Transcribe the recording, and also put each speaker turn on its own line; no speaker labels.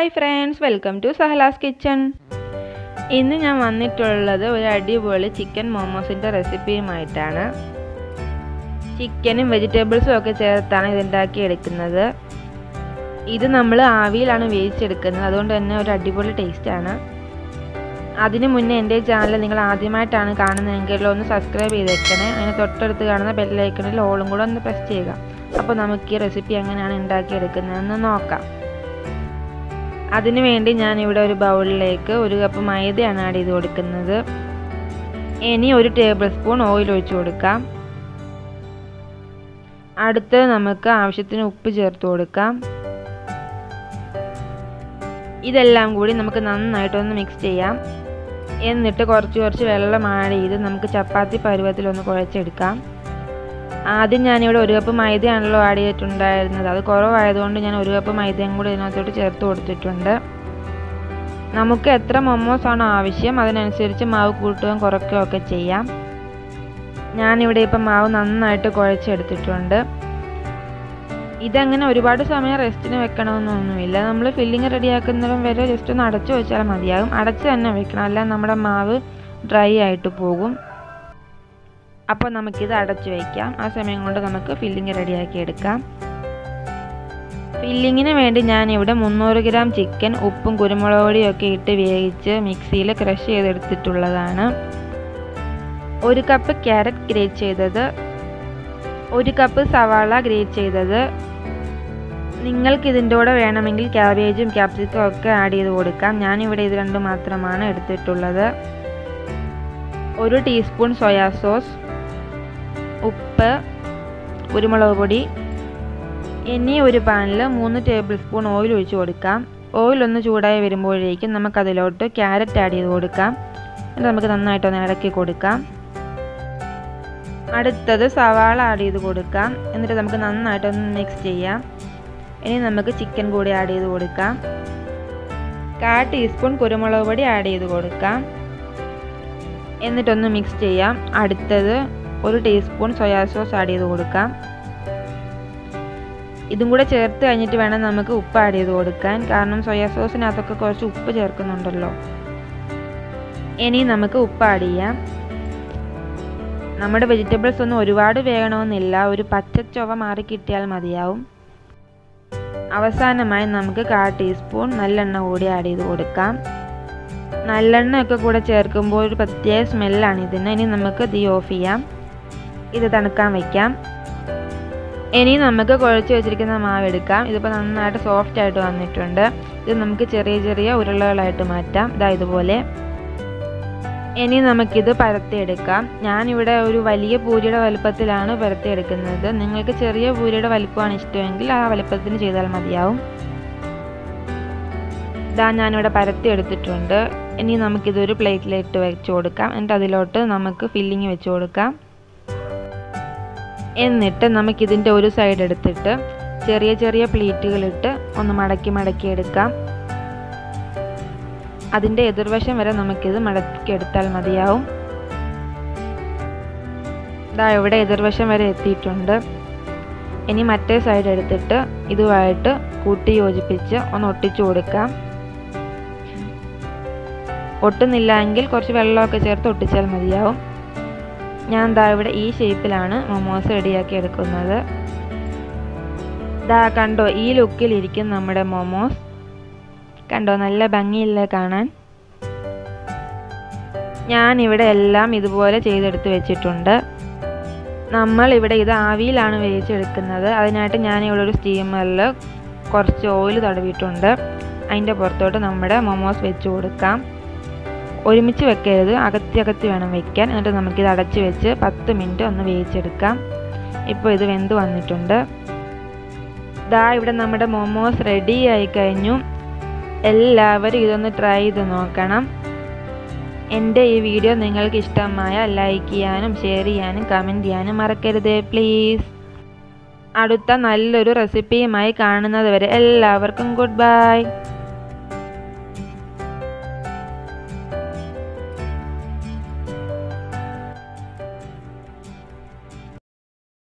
hi friends welcome to സഹലാസ് kitchen ഇന്ന് ഞാൻ വന്നിട്ടുള്ളത് ഒരു അടിപൊളി ചിക്കൻ മോമോസിൻ്റെ റെസിപ്പിയുമായിട്ടാണ് ചിക്കനും വെജിറ്റബിൾസും ഒക്കെ ചേർത്താണ് ഇത് ഉണ്ടാക്കിയെടുക്കുന്നത് ഇത് നമ്മൾ ആവിയിലാണ് വേവിച്ചെടുക്കുന്നത് അതുകൊണ്ട് തന്നെ ഒരു അടിപൊളി ടേസ്റ്റാണ് അതിനു മുന്നേ എൻ്റെ ചാനൽ നിങ്ങൾ ആദ്യമായിട്ടാണ് കാണുന്നതെങ്കിൽ ഒന്ന് സബ്സ്ക്രൈബ് ചെയ്തേക്കണേ അതിന് തൊട്ടടുത്ത് കാണുന്ന ബെല്ലൈക്കണിൽ ഓളും കൂടെ ഒന്ന് പ്രസ് ചെയ്യുക അപ്പോൾ നമുക്ക് ഈ റെസിപ്പി എങ്ങനെയാണ് ഉണ്ടാക്കിയെടുക്കുന്നതെന്ന് നോക്കാം അതിനു വേണ്ടി ഞാൻ ഇവിടെ ഒരു ബൗളിലേക്ക് ഒരു കപ്പ് മൈദയാണ് ആഡ് ചെയ്ത് കൊടുക്കുന്നത് ഇനി ഒരു ടേബിൾ സ്പൂൺ ഓയിൽ ഒഴിച്ചു കൊടുക്കാം അടുത്ത് നമുക്ക് ആവശ്യത്തിന് ഉപ്പ് ചേർത്ത് കൊടുക്കാം ഇതെല്ലാം കൂടി നമുക്ക് നന്നായിട്ടൊന്ന് മിക്സ് ചെയ്യാം എന്നിട്ട് കുറച്ച് കുറച്ച് വെള്ളം ആഡ് ചെയ്ത് നമുക്ക് ചപ്പാത്തി പരുവത്തിലൊന്ന് കുഴച്ചെടുക്കാം ആദ്യം ഞാനിവിടെ ഒരു കപ്പ് മൈദയാണല്ലോ ആഡ് ചെയ്തിട്ടുണ്ടായിരുന്നത് അത് കുറവായതുകൊണ്ട് ഞാൻ ഒരു കപ്പ് മൈദയും കൂടി ഇതിനകത്തോട്ട് ചേർത്ത് കൊടുത്തിട്ടുണ്ട് നമുക്ക് എത്ര മൊമോസ് ആണോ ആവശ്യം അതിനനുസരിച്ച് മാവ് കൂട്ടുകയും കുറയ്ക്കുകയും ഒക്കെ ചെയ്യാം ഞാനിവിടെ ഇപ്പം മാവ് നന്നായിട്ട് കുഴച്ചെടുത്തിട്ടുണ്ട് ഇതങ്ങനെ ഒരുപാട് സമയം റെസ്റ്റിന് വെക്കണമെന്നൊന്നുമില്ല നമ്മൾ ഫില്ലിങ് റെഡിയാക്കുന്നതും വരെ ജസ്റ്റ് ഒന്ന് അടച്ചു വെച്ചാൽ മതിയാകും അടച്ച് തന്നെ വെക്കണം അല്ല നമ്മുടെ മാവ് ഡ്രൈ ആയിട്ട് പോകും അപ്പോൾ നമുക്കിത് അടച്ചു വയ്ക്കാം ആ സമയം കൊണ്ട് നമുക്ക് ഫില്ലിങ് റെഡിയാക്കി എടുക്കാം ഫില്ലിങ്ങിന് വേണ്ടി ഞാനിവിടെ മുന്നൂറ് ഗ്രാം ചിക്കൻ ഉപ്പും കുരുമുളക് പൊടിയും ഒക്കെ ഇട്ട് വേവിച്ച് മിക്സിയിൽ ക്രഷ് ചെയ്തെടുത്തിട്ടുള്ളതാണ് ഒരു കപ്പ് ക്യാരറ്റ് ഗ്രേറ്റ് ചെയ്തത് ഒരു കപ്പ് സവാള ഗ്രേറ്റ് ചെയ്തത് നിങ്ങൾക്ക് ഇതിൻ്റെ കൂടെ വേണമെങ്കിൽ ക്യാബേജും ക്യാപ്സിക്കും ഒക്കെ ആഡ് ചെയ്ത് കൊടുക്കാം ഞാനിവിടെ ഇത് രണ്ടും മാത്രമാണ് എടുത്തിട്ടുള്ളത് ഒരു ടീസ്പൂൺ സോയാ സോസ് ഉപ്പ് കുരുമുളക് പൊടി ഇനി ഒരു പാനിൽ മൂന്ന് ടേബിൾ സ്പൂൺ ഓയിൽ ഒഴിച്ച് കൊടുക്കാം ഓയിൽ ഒന്ന് ചൂടായി വരുമ്പോഴേക്കും നമുക്കതിലോട്ട് ക്യാരറ്റ് ആഡ് ചെയ്ത് കൊടുക്കാം എന്നിട്ട് നമുക്ക് നന്നായിട്ടൊന്ന് ഇളക്കി കൊടുക്കാം അടുത്തത് സവാള ആഡ് ചെയ്ത് കൊടുക്കാം എന്നിട്ട് നമുക്ക് നന്നായിട്ടൊന്ന് മിക്സ് ചെയ്യാം ഇനി നമുക്ക് ചിക്കൻ കൂടി ആഡ് ചെയ്ത് കൊടുക്കാം കാ ടീസ്പൂൺ കുരുമുളക് പൊടി ആഡ് ചെയ്ത് കൊടുക്കാം എന്നിട്ടൊന്ന് മിക്സ് ചെയ്യാം അടുത്തത് ഒരു ടീസ്പൂൺ സോയാ സോസ് ആഡ് ചെയ്ത് കൊടുക്കാം ഇതും കൂടെ ചേർത്ത് കഴിഞ്ഞിട്ട് വേണം നമുക്ക് ഉപ്പ് ആഡ് ചെയ്ത് കൊടുക്കാൻ കാരണം സോയാ സോസിനകത്തൊക്കെ കുറച്ച് ഉപ്പ് ചേർക്കുന്നുണ്ടല്ലോ ഇനി നമുക്ക് ഉപ്പ് ആഡ് ചെയ്യാം നമ്മുടെ വെജിറ്റബിൾസ് ഒന്നും ഒരുപാട് വേകണമെന്നില്ല ഒരു പച്ചച്ചൊവ മാറി കിട്ടിയാൽ മതിയാവും അവസാനമായി നമുക്ക് കാ ടീസ്പൂൺ നല്ലെണ്ണ കൂടി ആഡ് ചെയ്ത് കൊടുക്കാം നല്ലെണ്ണ ഒക്കെ കൂടെ ചേർക്കുമ്പോൾ ഒരു പ്രത്യേക സ്മെല്ലാണ് ഇതിന് ഇനി നമുക്ക് തീ ഓഫ് ചെയ്യാം ഇത് തണുക്കാൻ വയ്ക്കാം ഇനി നമുക്ക് കുഴച്ച് വെച്ചിരിക്കുന്ന മാവ് എടുക്കാം ഇതിപ്പോൾ നന്നായിട്ട് സോഫ്റ്റ് ആയിട്ട് വന്നിട്ടുണ്ട് ഇത് നമുക്ക് ചെറിയ ചെറിയ ഉരുളകളായിട്ട് മാറ്റാം ഇതാ ഇതുപോലെ ഇനി നമുക്കിത് പരത്തിയെടുക്കാം ഞാനിവിടെ ഒരു വലിയ പൂരിയുടെ വലുപ്പത്തിലാണ് പരത്തിയെടുക്കുന്നത് നിങ്ങൾക്ക് ചെറിയ പൂരിയുടെ വലുപ്പമാണ് ഇഷ്ടമെങ്കിൽ ആ വലുപ്പത്തിന് ചെയ്താൽ മതിയാവും ഇതാ ഞാനിവിടെ പരത്തി എടുത്തിട്ടുണ്ട് ഇനി നമുക്കിതൊരു പ്ലേറ്റിലിട്ട് വെച്ച് കൊടുക്കാം എന്നിട്ട് അതിലോട്ട് നമുക്ക് ഫില്ലിങ് വെച്ച് കൊടുക്കാം എന്നിട്ട് നമുക്കിതിൻ്റെ ഒരു സൈഡ് എടുത്തിട്ട് ചെറിയ ചെറിയ പ്ലീറ്റുകളിട്ട് ഒന്ന് മടക്കി മടക്കി എടുക്കാം അതിൻ്റെ എതിർവശം വരെ നമുക്കിത് മടക്കി എടുത്താൽ മതിയാവും ഇതാ ഇവിടെ എതിർവശം വരെ എത്തിയിട്ടുണ്ട് ഇനി മറ്റേ സൈഡ് എടുത്തിട്ട് ഇതുമായിട്ട് കൂട്ടി യോജിപ്പിച്ച് ഒന്ന് ഒട്ടിച്ചു കൊടുക്കാം ഒട്ടുന്നില്ല എങ്കിൽ കുറച്ച് വെള്ളമൊക്കെ ചേർത്ത് ഒട്ടിച്ചാൽ മതിയാവും ഞാൻ ദാ ഇവിടെ ഈ ഷേപ്പിലാണ് മൊമോസ് റെഡിയാക്കി എടുക്കുന്നത് ദാ കണ്ടോ ഈ ലുക്കിലിരിക്കും നമ്മുടെ മൊമോസ് കണ്ടോ നല്ല ഭംഗിയില്ലേ കാണാൻ ഞാൻ ഇവിടെ എല്ലാം ഇതുപോലെ ചെയ്തെടുത്ത് വെച്ചിട്ടുണ്ട് നമ്മൾ ഇവിടെ ഇത് ആവിയിലാണ് വേവിച്ചെടുക്കുന്നത് അതിനായിട്ട് ഞാൻ ഇവിടെ ഒരു സ്റ്റീമറിൽ കുറച്ച് ഓയിൽ തടവിയിട്ടുണ്ട് അതിൻ്റെ പുറത്തോട്ട് നമ്മുടെ മൊമോസ് വെച്ച് കൊടുക്കാം ഒരുമിച്ച് വെക്കരുത് അകത്തി അകത്തി വേണം വെക്കാൻ എന്നിട്ട് നമുക്കിത് അടച്ച് വെച്ച് പത്ത് മിനിറ്റ് ഒന്ന് വേവിച്ചെടുക്കാം ഇപ്പോൾ ഇത് വെന്ത് വന്നിട്ടുണ്ട് ദാ ഇവിടെ നമ്മുടെ മൊമോസ് റെഡി ആയി കഴിഞ്ഞു എല്ലാവരും ഇതൊന്ന് ട്രൈ ചെയ്ത് നോക്കണം എൻ്റെ ഈ വീഡിയോ നിങ്ങൾക്ക് ഇഷ്ടമായ ലൈക്ക് ചെയ്യാനും ഷെയർ ചെയ്യാനും കമൻറ്റ് ചെയ്യാനും മറക്കരുത് പ്ലീസ് അടുത്ത നല്ലൊരു റെസിപ്പിയുമായി കാണുന്നത് വരെ എല്ലാവർക്കും ഗുഡ് ബൈ